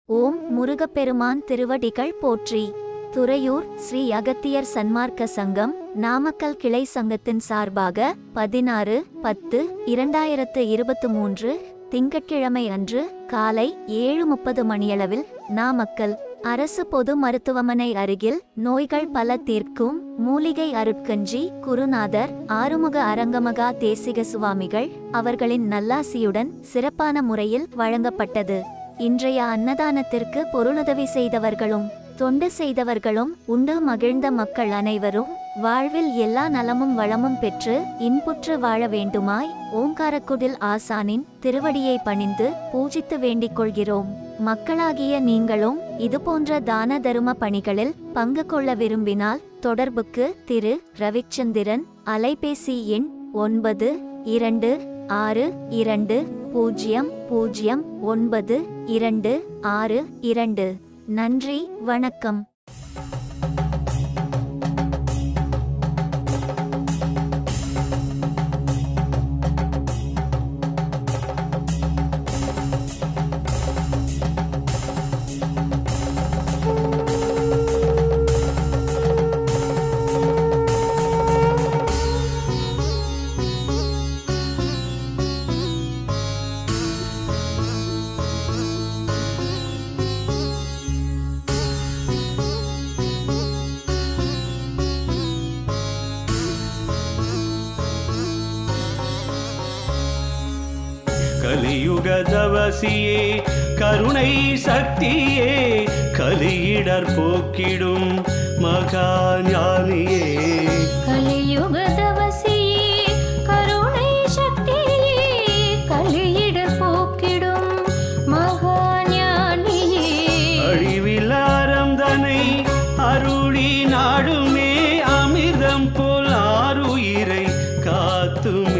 ஓம் முருகப்பெருமான் திருவடிகள் போற்றி துறையூர் ஸ்ரீ அகத்தியர் சன்மார்க்க சங்கம் நாமக்கல் கிளை சங்கத்தின் சார்பாக பதினாறு பத்து இரண்டாயிரத்து இருபத்து மூன்று திங்கட்கிழமை அன்று காலை ஏழு முப்பது மணியளவில் நாமக்கல் அரசு பொது மருத்துவமனை அருகில் நோய்கள் பல தீர்க்கும் மூலிகை அருட்கஞ்சி குருநாதர் ஆறுமுக அரங்கமகா தேசிக சுவாமிகள் அவர்களின் நல்லாசியுடன் சிறப்பான முறையில் வழங்கப்பட்டது இன்றைய அன்னதானத்திற்கு பொருளுதவி செய்தவர்களும் தொண்டு செய்தவர்களும் உண்டு மகிழ்ந்த மக்கள் அனைவரும் வாழ்வில் எல்லா நலமும் வளமும் பெற்று இன்புற்று வாழ வேண்டுமாய் ஓங்காரக்குடில் ஆசானின் திருவடியை பணிந்து பூஜித்து வேண்டிக் கொள்கிறோம் மக்களாகிய நீங்களும் இதுபோன்ற தான தரும பணிகளில் பங்கு கொள்ள விரும்பினால் தொடர்புக்கு திரு ரவிச்சந்திரன் அலைபேசி எண் ஒன்பது இரண்டு ஆறு இரண்டு பூஜ்ஜியம் பூஜ்ஜியம் ஒன்பது இரண்டு ஆறு இரண்டு நன்றி வணக்கம் கலியுகதவசியே கருணை சக்தியே கலியிடர் போக்கிடும் மகா ஞானியே கலியுகதவசியே கருணை சக்தியே கலியிடர் போக்கிடும் மகாஞானியே அழிவிலாரம் தனை அருளி நாடுமே அமிர்தம் போல் ஆறுயிரை காத்துமே